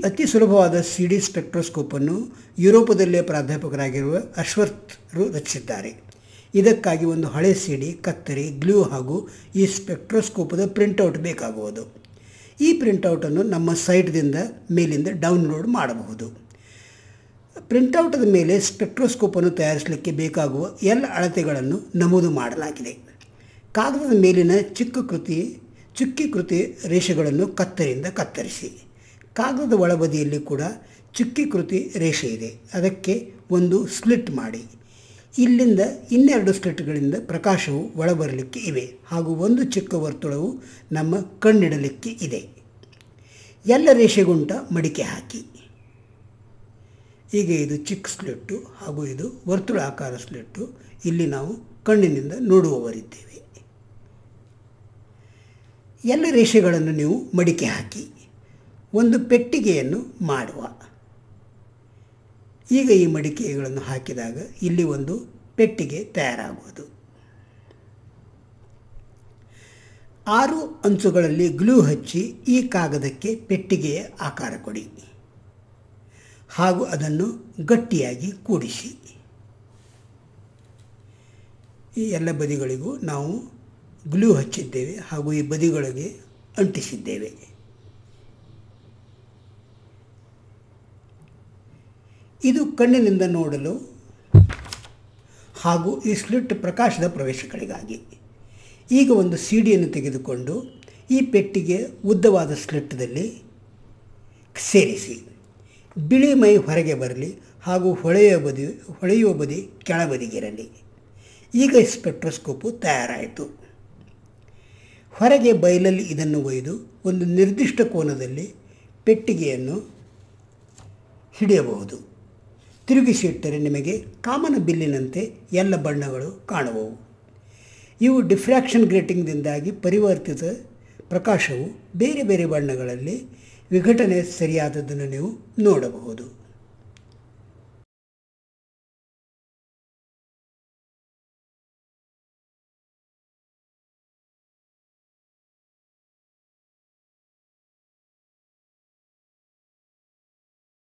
ಅತಿ ಸುಲಭವಾದ C D ಸ್ಪೆಕ್ಟ್ರೋಸ್ಕೋಪನ್ನು ಯುರೋಪದಲ್ಲೇ ಪ್ರಾಧ್ಯಾಪಕರಾಗಿರುವ ಅಶ್ವತ್ರು ರಚಿಸಿದ್ದಾರೆ ಇದಕ್ಕಾಗಿ ಒಂದು ಹಳೆ ಸಿ ಡಿ ಕತ್ತರಿ ಗ್ಲೂ ಹಾಗೂ ಈ ಸ್ಪೆಕ್ಟ್ರೋಸ್ಕೋಪದ ಪ್ರಿಂಟೌಟ್ ಬೇಕಾಗುವುದು ಈ ಪ್ರಿಂಟೌಟನ್ನು ನಮ್ಮ ಸೈಟ್ದಿಂದ ಮೇಲಿಂದ ಡೌನ್ಲೋಡ್ ಮಾಡಬಹುದು ಪ್ರಿಂಟೌಟದ ಮೇಲೆ ಸ್ಪೆಕ್ಟ್ರೋಸ್ಕೋಪನ್ನು ತಯಾರಿಸಲಿಕ್ಕೆ ಬೇಕಾಗುವ ಎಲ್ಲ ಅಳತೆಗಳನ್ನು ನಮೂದು ಮಾಡಲಾಗಿದೆ ಕಾಗದದ ಮೇಲಿನ ಚಿಕ್ಕ ಕೃತಿ ಚುಕ್ಕಿ ಕೃತಿ ರೇಷೆಗಳನ್ನು ಕತ್ತರಿಯಿಂದ ಕತ್ತರಿಸಿ ಕಾಗದದ ಒಳಬದಿಯಲ್ಲಿ ಕೂಡ ಚುಕ್ಕಿ ಕೃತಿ ರೇಷೆ ಇದೆ ಅದಕ್ಕೆ ಒಂದು ಸ್ಲಿಟ್ ಮಾಡಿ ಇಲ್ಲಿಂದ ಇನ್ನೆರಡು ಸ್ಲಿಟ್ಗಳಿಂದ ಪ್ರಕಾಶವು ಒಳಬರಲಿಕ್ಕೆ ಇವೆ ಹಾಗೂ ಒಂದು ಚಿಕ್ಕ ವರ್ತುಳವು ನಮ್ಮ ಕಣ್ಣಿಡಲಿಕ್ಕೆ ಇದೆ ಎಲ್ಲ ರೇಷೆಗುಂಟ ಮಡಿಕೆ ಹಾಕಿ ಈಗ ಇದು ಚಿಕ್ಕ ಸ್ಲಿಟ್ಟು ಹಾಗೂ ಇದು ವರ್ತುಳ ಆಕಾರ ಸ್ಲಿಟ್ಟು ಇಲ್ಲಿ ನಾವು ಕಣ್ಣಿನಿಂದ ನೋಡುವವರಿದ್ದೇವೆ ಎಲ್ಲ ರೇಷೆಗಳನ್ನು ನೀವು ಮಡಿಕೆ ಹಾಕಿ ಒಂದು ಪೆಟ್ಟಿಗೆಯನ್ನು ಮಾಡುವ ಈಗ ಈ ಮಡಿಕೆಗಳನ್ನು ಹಾಕಿದಾಗ ಇಲ್ಲಿ ಒಂದು ಪೆಟ್ಟಿಗೆ ತಯಾರಾಗುವುದು ಆರು ಅಂಚುಗಳಲ್ಲಿ ಗ್ಲೂ ಹಚ್ಚಿ ಈ ಕಾಗದಕ್ಕೆ ಪೆಟ್ಟಿಗೆಯ ಆಕಾರ ಕೊಡಿ ಹಾಗೂ ಅದನ್ನು ಗಟ್ಟಿಯಾಗಿ ಕೂಡಿಸಿ ಈ ಎಲ್ಲ ಬದಿಗಳಿಗೂ ನಾವು ಗ್ಲೂ ಹಚ್ಚಿದ್ದೇವೆ ಹಾಗೂ ಈ ಬದಿಗಳಿಗೆ ಅಂಟಿಸಿದ್ದೇವೆ ಇದು ಕಣ್ಣಿನಿಂದ ನೋಡಲು ಹಾಗೂ ಈ ಸ್ಲಿಟ್ ಪ್ರಕಾಶದ ಪ್ರವೇಶಗಳಿಗಾಗಿ ಈಗ ಒಂದು ಸಿಡಿಯನ್ನು ತೆಗೆದುಕೊಂಡು ಈ ಪೆಟ್ಟಿಗೆ ಉದ್ದವಾದ ಸ್ಲಿಟ್ದಲ್ಲಿ ಸೇರಿಸಿ ಬಿಳಿ ಮೈ ಹೊರಗೆ ಬರಲಿ ಹಾಗೂ ಹೊಳೆಯುವ ಬದಿ ಹೊಳೆಯುವ ಬದಿ ಕೆಳಬದಿಗಿರಲಿ ಈಗ ಸ್ಪೆಕ್ಟ್ರೋಸ್ಕೋಪು ತಯಾರಾಯಿತು ಹೊರಗೆ ಬಯಲಲ್ಲಿ ಇದನ್ನು ಒಯ್ದು ಒಂದು ನಿರ್ದಿಷ್ಟ ಕೋನದಲ್ಲಿ ಪೆಟ್ಟಿಗೆಯನ್ನು ಹಿಡಿಯಬಹುದು ತಿರುಗಿಸಿ ಇಟ್ಟರೆ ನಿಮಗೆ ಕಾಮನ ಬಿಲ್ಲಿನಂತೆ ಎಲ್ಲ ಬಣ್ಣಗಳು ಕಾಣುವವು ಇವು ಡಿಫ್ರಾಕ್ಷನ್ ಗ್ರೇಟಿಂಗ್ದಿಂದಾಗಿ ಪರಿವರ್ತಿತ ಪ್ರಕಾಶವು ಬೇರೆ ಬೇರೆ ಬಣ್ಣಗಳಲ್ಲಿ ವಿಘಟನೆ ಸರಿಯಾದದ್ದನ್ನು ನೀವು ನೋಡಬಹುದು